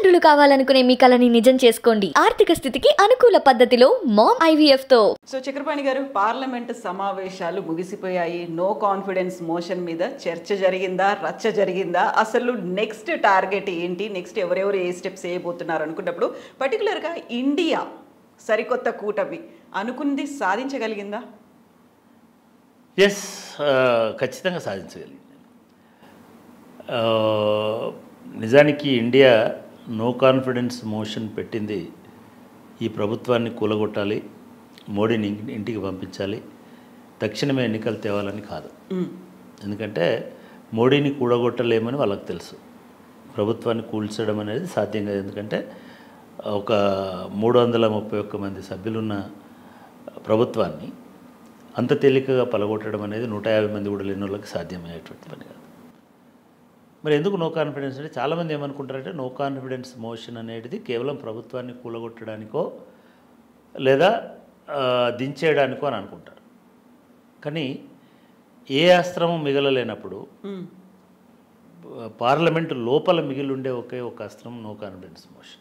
తల్లిదండ్రులు కావాలనుకునే మీ కలని నిజం చేసుకోండి ఆర్థిక స్థితికి అనుకూల పద్ధతిలో మామ్ ఐవీఎఫ్ తో సో చక్రపాణి గారు పార్లమెంట్ సమావేశాలు ముగిసిపోయాయి నో కాన్ఫిడెన్స్ మోషన్ మీద చర్చ జరిగిందా రచ్చ జరిగిందా అసలు నెక్స్ట్ టార్గెట్ ఏంటి నెక్స్ట్ ఎవరెవరు ఏ స్టెప్స్ వేయబోతున్నారు అనుకున్నప్పుడు పర్టికులర్గా ఇండియా సరికొత్త కూటమి అనుకుంది సాధించగలిగిందా ఎస్ ఖచ్చితంగా సాధించగలిగింది ఆ, నిజానికి ఇండియా నో కాన్ఫిడెన్స్ మోషన్ పెట్టింది ఈ ప్రభుత్వాన్ని కూలగొట్టాలి మోడీని ఇంటి- ఇంటికి పంపించాలి తక్షణమే ఎన్నికలు తేవాలని కాదు ఎందుకంటే మోడీని కూడగొట్టలేమని వాళ్ళకి తెలుసు ప్రభుత్వాన్ని కూల్చడం అనేది సాధ్యం కాదు ఎందుకంటే ఒక మూడు వందల ముప్పై ఒక్క మంది సభ్యులున్న ప్రభుత్వాన్ని అంత తేలికగా పలగొట్టడం అనేది నూట యాభై మంది కూడా లేని వాళ్ళకి సాధ్యమయ్యేటువంటి పని కాదు మరి ఎందుకు నో కాన్ఫిడెన్స్ అంటే చాలామంది ఏమనుకుంటారంటే నో కాన్ఫిడెన్స్ మోషన్ అనేది కేవలం ప్రభుత్వాన్ని కూలగొట్టడానికో లేదా ఆ, దించేయడానికో అని అనుకుంటారు కానీ ఏ అస్త్రము మిగలలేనప్పుడు పార్లమెంటు లోపల మిగిలి ఉండే ఒకే ఒక అస్త్రం నో కాన్ఫిడెన్స్ మోషన్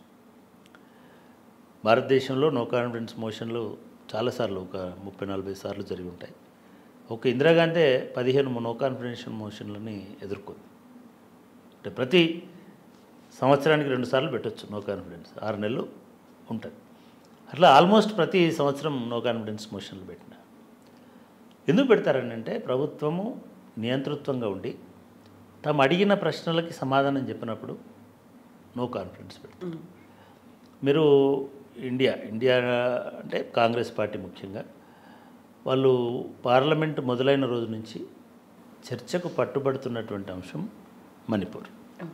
భారతదేశంలో నో కాన్ఫిడెన్స్ మోషన్లు చాలాసార్లు ఒక ముప్పై నలభై సార్లు జరిగి ఉంటాయి ఒక ఇందిరాగాంధీ పదిహేను నో కాన్ఫిడెన్స్ మోషన్లని ఎదుర్కొంది అంటే ప్రతి సంవత్సరానికి రెండు సార్లు పెట్టొచ్చు నో కాన్ఫిడెన్స్ ఆరు నెలలు ఉంటుంది అట్లా ఆల్మోస్ట్ ప్రతి సంవత్సరం నో కాన్ఫిడెన్స్ మోషన్లు పెట్టిన ఎందుకు పెడతారని అంటే ప్రభుత్వము నియంతృత్వంగా ఉండి తాము అడిగిన ప్రశ్నలకి సమాధానం చెప్పినప్పుడు నో కాన్ఫిడెన్స్ పెడతారు మీరు ఇండియా ఇండియా అంటే కాంగ్రెస్ పార్టీ ముఖ్యంగా వాళ్ళు పార్లమెంట్ మొదలైన రోజు నుంచి చర్చకు పట్టుబడుతున్నటువంటి అంశం మణిపూర్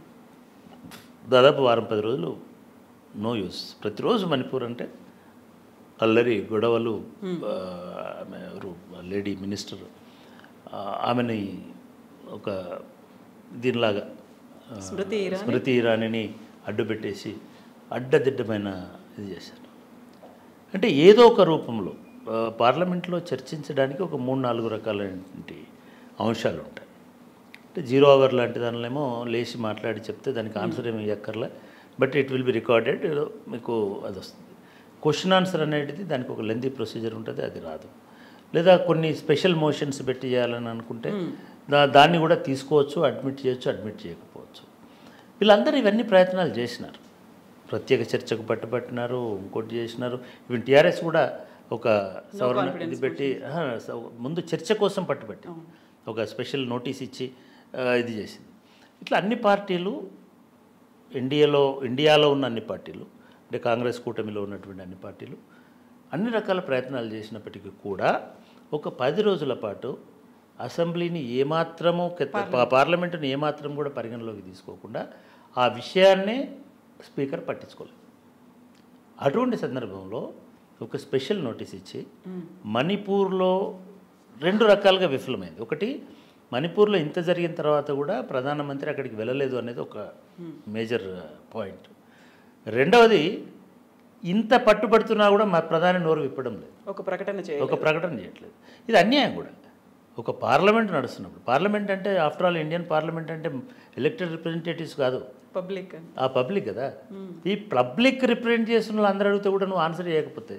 దాదాపు వారం పది రోజులు నో యూస్ ప్రతిరోజు మణిపూర్ అంటే అల్లరి గొడవలు ఆ, ఆమె ఎవరు లేడీ మినిస్టర్ ఆ, ఆమెని ఒక దీనిలాగా ఆ, స్మృతి ఇరానీ? స్మృతి ఇరానీని అడ్డుపెట్టేసి అడ్డదిడ్డమైన ఇది చేశారు అంటే ఏదో ఒక రూపంలో ఆ, పార్లమెంట్లో చర్చించడానికి ఒక మూడు నాలుగు రకాలైనటువంటి అంశాలు ఉంటాయి అంటే జీరో అవర్ లాంటి దానిలో లేచి మాట్లాడి చెప్తే దానికి ఆన్సర్ ఏమి ఇవ్వక్కర్లే but it will be recorded మీకు అది వస్తుంది క్వశ్చన్ ఆన్సర్ అనేది దానికి ఒక లెంతీ ప్రొసీజర్ ఉంటుంది అది రాదు లేదా కొన్ని స్పెషల్ మోషన్స్ పెట్టి చేయాలని అనుకుంటే దా దాన్ని కూడా తీసుకోవచ్చు అడ్మిట్ చేయొచ్చు అడ్మిట్ చేయకపోవచ్చు వీళ్ళందరూ ఇవన్నీ ప్రయత్నాలు చేసినారు ప్రత్యేక చర్చకు పట్టుబట్టినారు ఇంకోటి చేసినారు ఈవెన్ టీఆర్ఎస్ కూడా ఒక సవరణ ఇది పెట్టి ఆహా, సవ- ముందు చర్చ కోసం పట్టుబట్టి ఒక స్పెషల్ నోటీస్ ఇచ్చి ఆ, ఇది చేసింది ఇట్లా అన్ని పార్టీలు ఇండియాలో ఇండియాలో ఉన్న అన్ని పార్టీలు అంటే కాంగ్రెస్ కూటమిలో ఉన్నటువంటి అన్ని పార్టీలు అన్ని రకాల ప్రయత్నాలు చేసినప్పటికీ కూడా ఒక పది రోజుల పాటు అసెంబ్లీని ఏమాత్రము కెత్త- పా- పార్లమెంటుని ఏమాత్రం కూడా పరిగణలోకి తీసుకోకుండా ఆ విషయాన్నే స్పీకర్ పట్టించుకోలేదు అటువంటి సందర్భంలో ఒక స్పెషల్ నోటీస్ ఇచ్చి మణిపూర్లో రెండు రకాలుగా విఫలమైంది ఒకటి మణిపూర్లో ఇంత జరిగిన తర్వాత కూడా ప్రధానమంత్రి అక్కడికి వెళ్ళలేదు అనేది ఒక మేజర్ పాయింట్ రెండవది ఇంత పట్టుబడుతున్నా కూడా మా ప్రధాని నోరు విప్పడం లేదు ఒక ప్రకటన చేయాలి ఒక ప్రకటన చేయట్లేదు ఇది అన్యాయం కూడా ఒక పార్లమెంట్ నడుస్తున్నప్పుడు పార్లమెంట్ అంటే ఆఫ్టర్ ఆల్ ఇండియన్ పార్లమెంట్ అంటే ఎలక్టెడ్ రిప్రజెంటేటివ్స్ కాదు పబ్లిక్ ఆ పబ్లిక్ కదా ఈ పబ్లిక్ రిప్రజెంట్ చేసిన వాళ్ళు అందరూ అడిగితే కూడా నువ్వు ఆన్సర్ చేయకపోతే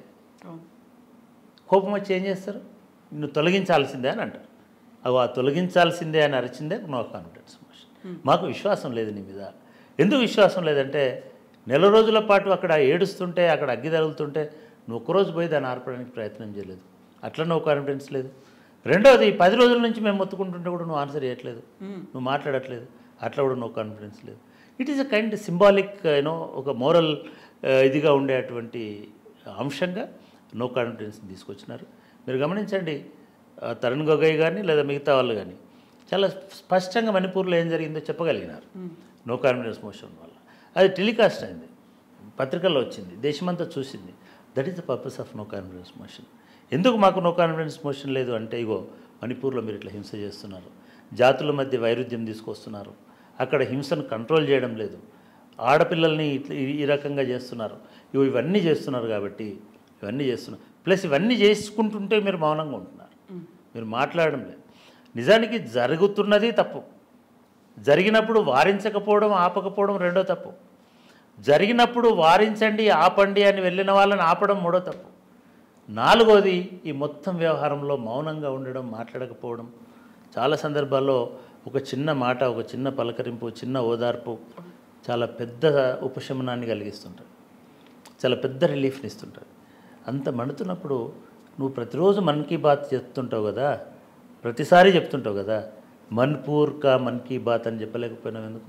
కోపం వచ్చి ఏం చేస్తారు నువ్వు తొలగించాల్సిందే అని అంటారు అవి ఆ తొలగించాల్సిందే అని అరిచిందే నో కాన్ఫిడెన్స్ మోషన్ మాకు విశ్వాసం లేదు నీ మీద ఎందుకు విశ్వాసం లేదంటే నెల రోజుల పాటు అక్కడ ఏడుస్తుంటే అక్కడ అగ్గి తగులుతుంటే నువ్వు ఒక్కరోజు పోయి దాన్ని ఆర్పడానికి ప్రయత్నం చేయలేదు అట్లా నో కాన్ఫిడెన్స్ లేదు రెండవది పది రోజుల నుంచి మేము మొత్తుకుంటుంటే కూడా నువ్వు ఆన్సర్ చేయట్లేదు నువ్వు మాట్లాడట్లేదు అట్లా కూడా నో కాన్ఫిడెన్స్ లేదు it is a kind symbolic you know ఒక మోరల్ ఇదిగా ఉండేటువంటి అంశంగా నో కాన్ఫిడెన్స్ని తీసుకొచ్చినారు మీరు గమనించండి ఆ, తరుణ్ గొగోయ్ కానీ లేదా మిగతా వాళ్ళు కానీ చాలా స్పష్టంగా మణిపూర్లో ఏం జరిగిందో చెప్పగలిగినారు నో కాన్ఫిడెన్స్ మోషన్ వల్ల అది టెలికాస్ట్ అయింది పత్రికల్లో వచ్చింది దేశమంతా చూసింది that is the purpose of no confidence motion ఎందుకు మాకు నో కాన్ఫిడెన్స్ మోషన్ లేదు అంటే ఇగో మణిపూర్లో మీరు ఇట్లా హింస చేస్తున్నారు జాతుల మధ్య వైరుధ్యం తీసుకొస్తున్నారు అక్కడ హింసను కంట్రోల్ చేయడం లేదు ఆడపిల్లల్ని ఇట్లా ఈ- ఈ రకంగా చేస్తున్నారు ఇవి ఇవన్నీ చేస్తున్నారు కాబట్టి ఇవన్నీ చేస్తున్నారు ప్లస్ ఇవన్నీ చేసుకుంటుంటే మీరు మౌనంగా ఉంటున్నారు మీరు మాట్లాడడం లేదు నిజానికి జరుగుతున్నది తప్పు జరిగినప్పుడు వారించకపోవడం ఆపకపోవడం రెండో తప్పు జరిగినప్పుడు వారించండి ఆపండి అని వెళ్ళిన వాళ్ళని ఆపడం మూడో తప్పు నాలుగోది ఈ మొత్తం వ్యవహారంలో మౌనంగా ఉండడం మాట్లాడకపోవడం చాలా సందర్భాల్లో ఒక చిన్న మాట ఒక చిన్న పలకరింపు చిన్న ఓదార్పు చాలా పెద్ద ఉపశమనాన్ని కలిగిస్తుంటారు చాలా పెద్ద రిలీఫ్ని ఇస్తుంటారు అంత మండుతున్నప్పుడు నువ్వు ప్రతిరోజు మన్ కీ బాత్ చెప్తుంటావు కదా ప్రతిసారి చెప్తుంటావు కదా మన్పూర్ కా మన్ కీ బాత్ అని చెప్పలేకపోయినావు ఎందుకు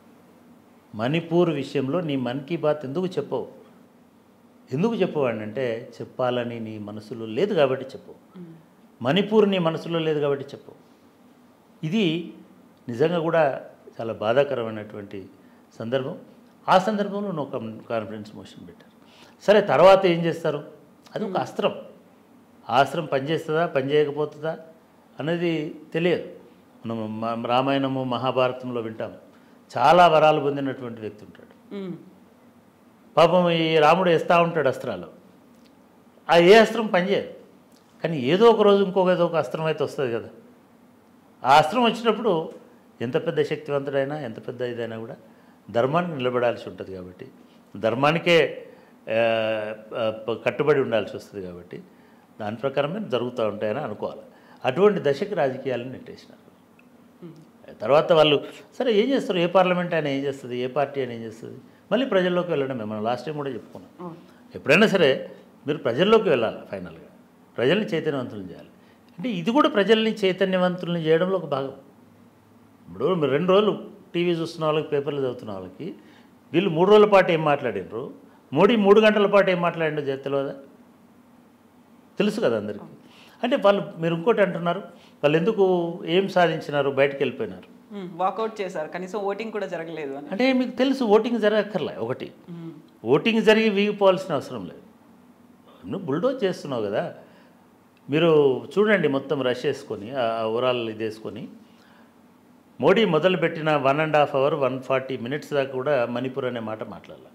మణిపూర్ విషయంలో నీ మన్ కీ బాత్ ఎందుకు చెప్పవు ఎందుకు చెప్పవాడినంటే చెప్పాలని నీ మనసులో లేదు కాబట్టి చెప్పు మణిపూర్ నీ మనసులో లేదు కాబట్టి చెప్పు ఇది నిజంగా కూడా చాలా బాధాకరమైనటువంటి సందర్భం ఆ సందర్భంలో నువ్వు ఒక కాన్ఫిడెన్స్ మోషన్ పెట్టారు సరే తర్వాత ఏం చేస్తారు అది ఒక అస్త్రం ఆ అస్త్రం పనిచేస్తుందా పనిచేయకపోతుందా అనేది తెలియదు మనం మ- రామాయణము మహాభారతంలో వింటాం చాలా వరాలు పొందినటువంటి వ్యక్తి ఉంటాడు మ్మ్. పాపం ఈ రాముడు వేస్తూ ఉంటాడు అస్త్రాలు ఆ ఏ అస్త్రం పనిచేయదు కానీ ఏదో ఒక రోజు ఇంకొక ఏదో ఒక అస్త్రం అయితే వస్తుంది కదా ఆ అస్త్రం వచ్చినప్పుడు ఎంత పెద్ద శక్తివంతుడైనా ఎంత పెద్ద ఇదైనా కూడా ధర్మానికి నిలబడాల్సి ఉంటుంది కాబట్టి ధర్మానికే ఆ, ఆ, ప- కట్టుబడి ఉండాల్సి వస్తుంది కాబట్టి దాని ప్రకారమే జరుగుతూ ఉంటాయని అనుకోవాలి అటువంటి దశకి రాజకీయాలను నెట్టేసినారు తర్వాత వాళ్ళు సరే ఏం చేస్తారు ఏ పార్లమెంట్ అయినా ఏం చేస్తుంది ఏ పార్టీ అయినా ఏం చేస్తుంది మళ్ళీ ప్రజల్లోకి వెళ్ళడమే మనం లాస్ట్ టైం కూడా చెప్పుకున్నాం అవును. ఎప్పుడైనా సరే మీరు ప్రజల్లోకి వెళ్ళాలి ఫైనల్గా ప్రజల్ని చైతన్యవంతులను చేయాలి అంటే ఇది కూడా ప్రజల్ని చైతన్యవంతులను చేయడంలో ఒక భాగం ఇప్పుడు మీరు రెండు రోజులు టీవీ చూస్తున్న వాళ్ళకి పేపర్లు చదువుతున్న వాళ్ళకి వీళ్ళు మూడు రోజుల పాటు ఏం మాట్లాడినరు మోడీ మూడు గంటల పాటు ఏం మాట్లాడిండో జ- తెలియదా తెలుసు కదా అందరికీ అంటే వాళ్ళు మీరు ఇంకోటి అంటున్నారు వాళ్ళు ఎందుకు ఏం సాధించినారు బయటకు వెళ్ళిపోయినారు మ్మ్. వాకౌట్ చేశారు కనీసం ఓటింగ్ కూడా జరగలేదు అని అంటే మీకు తెలుసు ఓటింగ్ జరగక్కర్లే ఒకటి మ్మ్. ఓటింగ్ జరిగి వీగిపోవాల్సిన అవసరం లేదు నువ్వు బుల్డోజ్ చేస్తున్నావు కదా మీరు చూడండి మొత్తం రష్ వేసుకొని ఆ ఓవరాల్ ఇది వేసుకొని మోడీ మొదలుపెట్టిన one and half hour one forty minutes దాకా కూడా మణిపూర్ అనే మాట మాట్లాడాల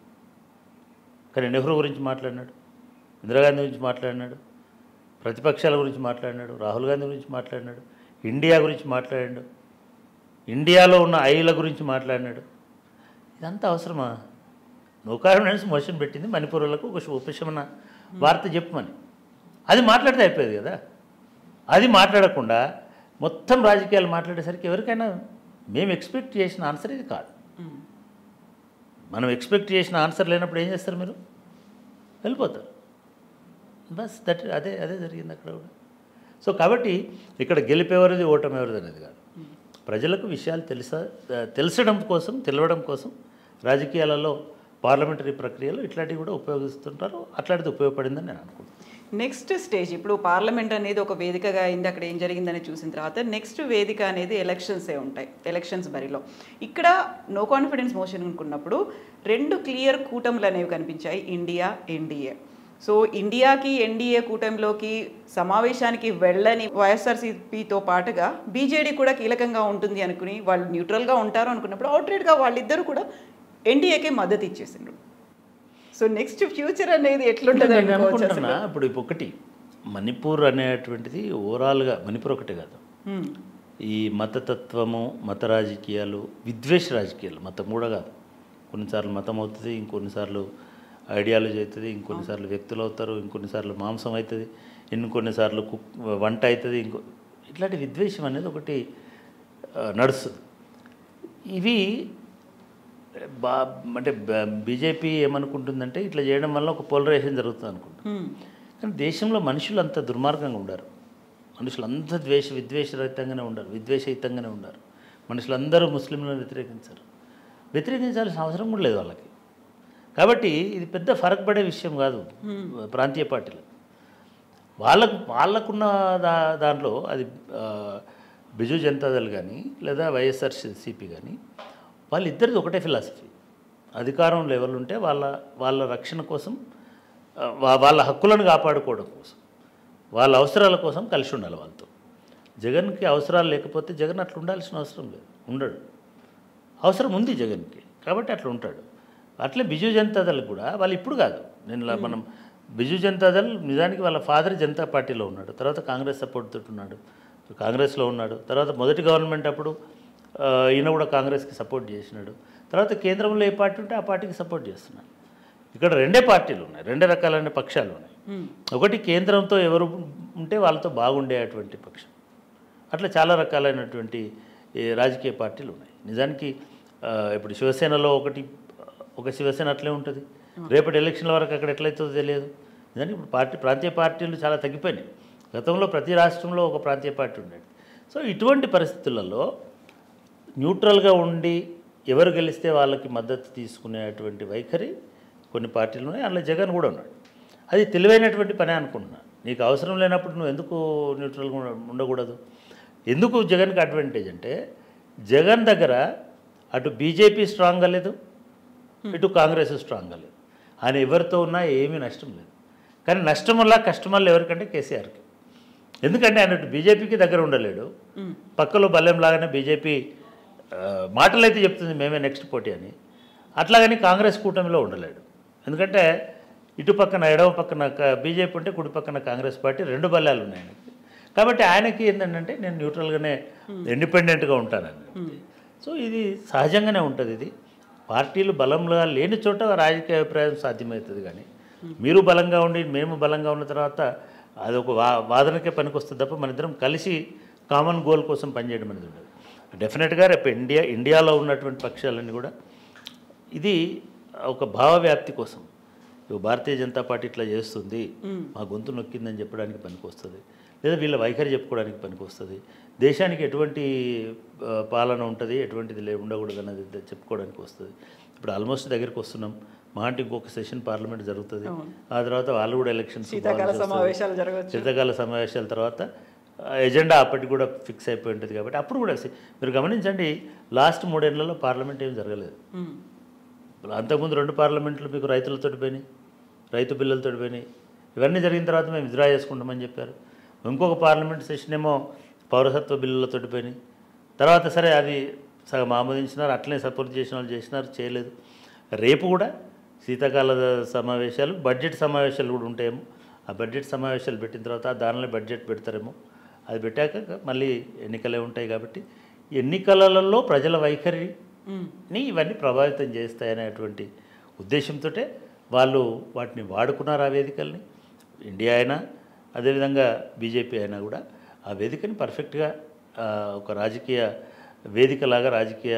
కానీ నెహ్రూ గురించి మాట్లాడినాడు ఇందిరాగాంధీ గురించి మాట్లాడినాడు ప్రతిపక్షాల గురించి మాట్లాడినాడు రాహుల్ గాంధీ గురించి మాట్లాడినాడు ఇండియా గురించి మాట్లాడాడు ఇండియాలో ఉన్న ఐల గురించి మాట్లాడినాడు ఇదంతా అవసరమా నో కాన్ఫిడెన్స్ మోషన్ పెట్టింది మణిపూర్లకు ఒక ఉపశమన వార్త చెప్పమని అది మాట్లాడితే అయిపోయేది కదా అది మాట్లాడకుండా మొత్తం రాజకీయాలు మాట్లాడేసరికి ఎవరికైనా మేము ఎక్స్పెక్ట్ చేసిన ఆన్సర్ ఇది కాదు మ్మ్. మనం ఎక్స్పెక్ట్ చేసిన ఆన్సర్ లేనప్పుడు ఏం చేస్తారు మీరు వెళ్ళిపోతారు బస్ దట్ అదే అదే జరిగింది అక్కడ కూడా సో కాబట్టి ఇక్కడ గెలిపేవారిది ఓటమి ఎవరిది అనేది కాదు ప్రజలకు విషయాలు తెలుసా తెలిసడం కోసం తెలవడం కోసం రాజకీయాలలో పార్లమెంటరీ ప్రక్రియలో ఇట్లాంటివి కూడా ఉపయోగిస్తుంటారు అట్లాంటిది ఉపయోగపడిందని నేను అనుకుంటున్నాను నెక్స్ట్ స్టేజ్ ఇప్పుడు పార్లమెంట్ అనేది ఒక వేదికగా అయింది అక్కడ ఏం జరిగిందని చూసిన తర్వాత నెక్స్ట్ వేదిక అనేది ఎలక్షన్సే ఉంటాయి ఎలక్షన్స్ బరిలో ఇక్కడ నో కాన్ఫిడెన్స్ మోషన్ అనుకున్నప్పుడు రెండు క్లియర్ కూటములు అనేవి కనిపించాయి ఇండియా ఎన్డీఏ సో ఇండియాకి ఎన్డీఏ కూటమిలోకి సమావేశానికి వెళ్ళని వైఎస్ఆర్సీపీతో పాటుగా బీజేడీ కూడా కీలకంగా ఉంటుంది అనుకుని వాళ్ళు న్యూట్రల్గా ఉంటారు అనుకున్నప్పుడు అవుట్రేట్గా వాళ్ళిద్దరూ కూడా ఎన్డీఏకే మద్దతు ఇచ్చేసిండ్రు సో నెక్స్ట్ ఫ్యూచర్ అనేది ఎట్లుంటుంది నేను అనుకోవచ్చు అనుకుంటున్నా అసలు ఇప్పుడు ఇప్పుడు ఒకటి మణిపూర్ అనేటువంటిది ఓవరాల్గా మణిపూర్ ఒకటే కాదు హ్మ్. ఈ మతతత్వము మత రాజకీయాలు విద్వేష రాజకీయాలు మతం కూడా కాదు కొన్నిసార్లు మతం అవుతుంది ఇంకొన్నిసార్లు ఐడియాలజీ అవుతుంది ఇంకొన్నిసార్లు వ్యక్తులు అవుతారు ఇంకొన్నిసార్లు మాంసం అవుతుంది ఇంకొన్నిసార్లు కుక్ వంట అవుతుంది ఇంకో ఇట్లాంటి విద్వేషం అనేది ఒకటి ఆ, నడుస్తుంది ఇవి బా అంటే బీజేపీ ఏమనుకుంటుందంటే ఇట్లా చేయడం వల్ల ఒక పోలరైజేషన్ జరుగుతుంది అనుకుంటుంది హ్మ్. కానీ దేశంలో మనుషులు అంత దుర్మార్గంగా ఉండరు మనుషులు అంత ద్వేష విద్వేషరహితంగానే ఉండరు విద్వేషహితంగానే ఉండరు మనుషులందరూ ముస్లింలను వ్యతిరేకించరు వ్యతిరేకించాల్సిన అవసరం కూడా లేదు వాళ్ళకి కాబట్టి ఇది పెద్ద ఫరక్ పడే విషయం కాదు ప్రాంతీయ పార్టీలకు వాళ్ళకు వాళ్ళకున్న దా దాంట్లో అది ఆ, బిజు జనతాదళ్ కానీ లేదా వైఎస్ఆర్ సిపి కానీ వాళ్ళిద్దరిది ఒకటే ఫిలాసఫీ అధికారంలో ఎవరు ఉంటే వాళ్ళ వాళ్ళ రక్షణ కోసం ఆ, వా- వాళ్ళ హక్కులను కాపాడుకోవడం కోసం వాళ్ళ అవసరాల కోసం కలిసి ఉండాలి వాళ్ళతో జగన్కి అవసరాలు లేకపోతే జగన్ అట్లా ఉండాల్సిన అవసరం లేదు ఉండడు అవసరం ఉంది జగన్కి కాబట్టి అట్లా ఉంటాడు అట్లే బిజు జనతాదళ్ కూడా వాళ్ళు ఇప్పుడు కాదు నేను ఇలా మనం బిజు జనతాదళ్ నిజానికి వాళ్ళ ఫాదర్ జనతా పార్టీలో ఉన్నాడు తర్వాత కాంగ్రెస్ సపోర్ట్ తోటి ఉన్నాడు కాంగ్రెస్లో ఉన్నాడు తర్వాత మొదటి గవర్నమెంట్ అప్పుడు ఆ, ఈయన కూడా కాంగ్రెస్కి సపోర్ట్ చేసినాడు తర్వాత కేంద్రంలో ఏ పార్టీ ఉంటే ఆ పార్టీకి సపోర్ట్ చేస్తున్నాడు ఇక్కడ రెండే పార్టీలు ఉన్నాయి రెండే రకాలైన పక్షాలు ఉన్నాయి ఒకటి కేంద్రంతో ఎవరు ఉంటే వాళ్ళతో బాగుండేటువంటి పక్షం అట్లా చాలా రకాలైనటువంటి ఈ రాజకీయ పార్టీలు ఉన్నాయి నిజానికి ఆ, ఇప్పుడు శివసేనలో ఒకటి ఒక శివసేన అట్లే ఉంటుంది రేపటి ఎలక్షన్ల వరకు అక్కడ ఎట్లయితుందో తెలియదు నిజానికి ఇప్పుడు పార్టీ ప్రాంతీయ పార్టీలు చాలా తగ్గిపోయినాయి గతంలో ప్రతి రాష్ట్రంలో ఒక ప్రాంతీయ పార్టీ ఉండేది సో ఇటువంటి పరిస్థితులలో న్యూట్రల్గా ఉండి ఎవరు గెలిస్తే వాళ్ళకి మద్దతు తీసుకునేటువంటి వైఖరి కొన్ని పార్టీలు ఉన్నాయి అందులో జగన్ కూడా ఉన్నాడు అది తెలివైనటువంటి పనే అనుకుంటున్నా నీకు అవసరం లేనప్పుడు నువ్వు ఎందుకు న్యూట్రల్గా ఉండ- ఉండకూడదు ఎందుకు జగన్కి అడ్వాంటేజ్ అంటే జగన్ దగ్గర అటు బీజేపీ స్ట్రాంగ్గా లేదు ఇటు కాంగ్రెస్ స్ట్రాంగ్గా లేదు ఆయన ఎవరితో ఉన్నా ఏమీ నష్టం లేదు కానీ నష్టం వల్ల కష్టం వల్ల ఎవరికంటే కేసీఆర్కి ఎందుకంటే ఆయన ఇటు బీజేపీకి దగ్గర ఉండలేడు పక్కలో బల్లెం లాగానే బీజేపీ ఆ, మాటలు అయితే చెప్తుంది మేమే నెక్స్ట్ పోటీ అని అట్లాగని కాంగ్రెస్ కూటమిలో ఉండలేడు ఎందుకంటే ఇటు పక్కన ఎడవ పక్కన క- బీజేపీ ఉంటే కుడి పక్కన కాంగ్రెస్ పార్టీ రెండు బల్లాలు ఉన్నాయి ఆయనకి కాబట్టి ఆయనకి ఏంటంటే నేను న్యూట్రల్గానే ఇండిపెండెంట్గా ఉంటానని సో ఇది సహజంగానే ఉంటుంది ఇది పార్టీలు బలంగా లేని చోట రాజకీయ అభిప్రాయం సాధ్యమవుతుంది కానీ మీరు బలంగా ఉండి మేము బలంగా ఉన్న తర్వాత అది ఒక వా వాదనకే పనికొస్తుంది తప్ప మన ఇద్దరం కలిసి కామన్ గోల్ కోసం పనిచేయడం అనేది ఉండదు డెఫినెట్గా రేపు ఇండియా ఇండియాలో ఉన్నటువంటి పక్షాలన్నీ కూడా ఇది ఒక భావవ్యాప్తి కోసం ఇవి భారతీయ జనతా పార్టీ ఇట్లా చేస్తుంది మా గొంతు నొక్కిందని చెప్పడానికి పనికొస్తుంది లేదా వీళ్ళ వైఖరి చెప్పుకోవడానికి పనికొస్తుంది దేశానికి ఎటువంటి ఆ, పాలన ఉంటుంది ఎటువంటిది లే ఉండకూడదు అన్నది చెప్పుకోవడానికి వస్తుంది ఇప్పుడు ఆల్మోస్ట్ దగ్గరికి వస్తున్నాం మా అంటే ఇంకొక సెషన్ పార్లమెంట్ జరుగుతుంది ఆ తర్వాత వాళ్ళు కూడా ఎలక్షన్స్ శీతాకాల సమావేశాలు జరగవచ్చు శీతాకాల సమావేశాల తర్వాత ఆ, ఎజెండా అప్పటికి కూడా ఫిక్స్ అయిపోయి ఉంటుంది కాబట్టి అప్పుడు కూడా సి- మీరు గమనించండి లాస్ట్ మూడేళ్లలో పార్లమెంట్ ఏం జరగలేదు ఉమ్. అంతకుముందు రెండు పార్లమెంట్లు మీకు రైతులతో పోయినాయి రైతు బిల్లులతో పోయినాయి ఇవన్నీ జరిగిన తర్వాత మేము విత్డ్రా చేసుకుంటామని చెప్పారు ఇంకొక పార్లమెంట్ సెషన్ ఏమో పౌరసత్వ బిల్లులతో పోయినాయి తర్వాత సరే అది సగం ఆమోదించినారు అట్లనే సపోర్ట్ చేసిన వాళ్ళు చేసినారు చేయలేదు రేపు కూడా శీతాకాల సమావేశాలు బడ్జెట్ సమావేశాలు కూడా ఉంటాయేమో ఆ బడ్జెట్ సమావేశాలు పెట్టిన తర్వాత దానిలో బడ్జెట్ పెడతారేమో అది పెట్టాక మళ్ళీ ఎన్నికలే ఉంటాయి కాబట్టి ఎన్నికలలో ప్రజల వైఖరి ని ఇవన్నీ ప్రభావితం చేస్తాయనేటువంటి ఉద్దేశంతో వాళ్ళు వాటిని వాడుకున్నారు ఆ వేదికల్ని ఇండియా అయినా అదేవిధంగా బీజేపీ అయినా కూడా ఆ వేదికని పర్ఫెక్ట్గా ఆ, ఒక రాజకీయ వేదికలాగా రాజకీయ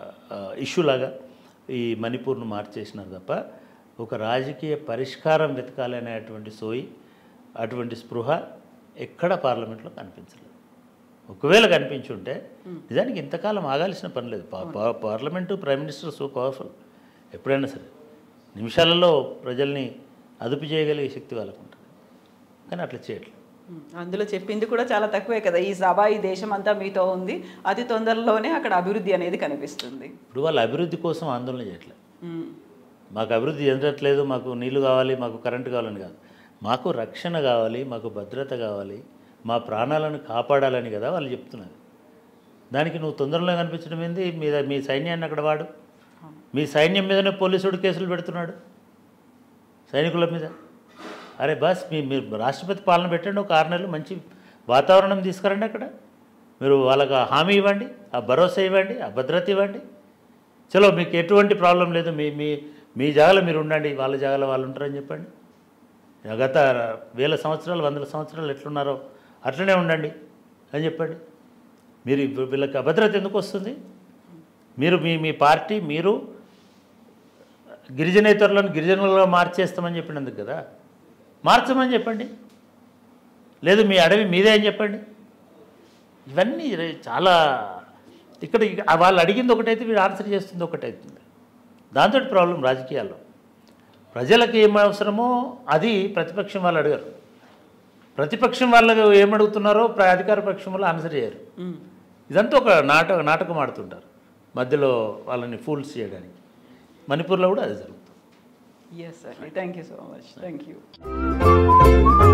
ఇష్యూ లాగా ఈ మణిపూర్ను మార్చేసినారు తప్ప ఒక రాజకీయ పరిష్కారం వెతకాలి అనేటువంటి సోయి అటువంటి స్పృహ ఎక్కడ పార్లమెంట్లో కనిపించలేదు ఒకవేళ కనిపించి ఉంటే నిజానికి ఇంతకాలం ఆగాల్సిన పని లేదు పా- పా- parliament prime minister so powerful ఎప్పుడైనా సరే నిమిషాలలో ప్రజల్ని అదుపు చేయగలిగే శక్తి వాళ్ళకు ఉంటుంది కానీ అట్లా చేయట్లేదు ఉమ్. అందులో చెప్పింది కూడా చాలా తక్కువే కదా ఈ సభ ఈ దేశం అంతా మీతో ఉంది అతి తొందరలోనే అక్కడ అభివృద్ధి అనేది కనిపిస్తుంది ఇప్పుడు వాళ్ళ అభివృద్ధి కోసం ఆందోళన చేయట్లేదు ఉమ్. మాకు అభివృద్ధి చెందట్లేదు మాకు నీళ్లు కావాలి మాకు కరెంటు కావాలని కాదు మాకు రక్షణ కావాలి మాకు భద్రత కావాలి మా ప్రాణాలను కాపాడాలని కదా వాళ్ళు చెప్తున్నారు దానికి నువ్వు తొందరలో కనిపించడం ఏంది మీ మీ సైన్యాన్ని అక్కడ వాడు మీ సైన్యం మీదనే పోలీసుడు కేసులు పెడుతున్నాడు సైనికుల మీద అరే బస్ మీ మీరు రాష్ట్రపతి పాలన పెట్టండి ఒక ఆరు నెలలు మంచి వాతావరణం తీసుకురండి అక్కడ మీరు వాళ్ళకి ఆ హామీ ఇవ్వండి ఆ భరోసా ఇవ్వండి ఆ భద్రత ఇవ్వండి చలో మీకు ఎటువంటి ప్రాబ్లం లేదు మీ మీ మీ జాగాలో మీరు ఉండండి వాళ్ళ జాగాలో వాళ్ళు ఉంటారని చెప్పండి గత వేల సంవత్సరాలు వందల సంవత్సరాలు ఎట్లున్నారో అట్లనే ఉండండి అని చెప్పండి మీరు ఇప్పుడు వీళ్ళకి అభద్రత ఎందుకు వస్తుంది మీరు మీ మీ పార్టీ మీరు గిరిజనేతరులను గిరిజనులుగా మార్చేస్తామని చెప్పినందుకు కదా మార్చమని చెప్పండి లేదు మీ అడవి మీదే అని చెప్పండి ఇవన్నీ రే- చాలా ఇక్కడ ఇక వాళ్ళు అడిగింది ఒకటైతే వీడు ఆన్సర్ చేస్తుంది ఒకటైతుంది దాంతో ప్రాబ్లం రాజకీయాల్లో ప్రజలకు ఏం అవసరమో అది ప్రతిపక్షం వాళ్ళు అడగరు ప్రతిపక్షం వాళ్ళు ఏమడుగుతున్నారో ప్ర- అధికార పక్షం వాళ్ళు ఆన్సర్ చేయరు ఉమ్. ఇదంతా ఒక నాటక నాటకం ఆడుతుంటారు మధ్యలో వాళ్ళని ఫూల్స్ చేయడానికి మణిపూర్లో కూడా అది జరుగుతుంది ఎస్ అండి thank you so much thank you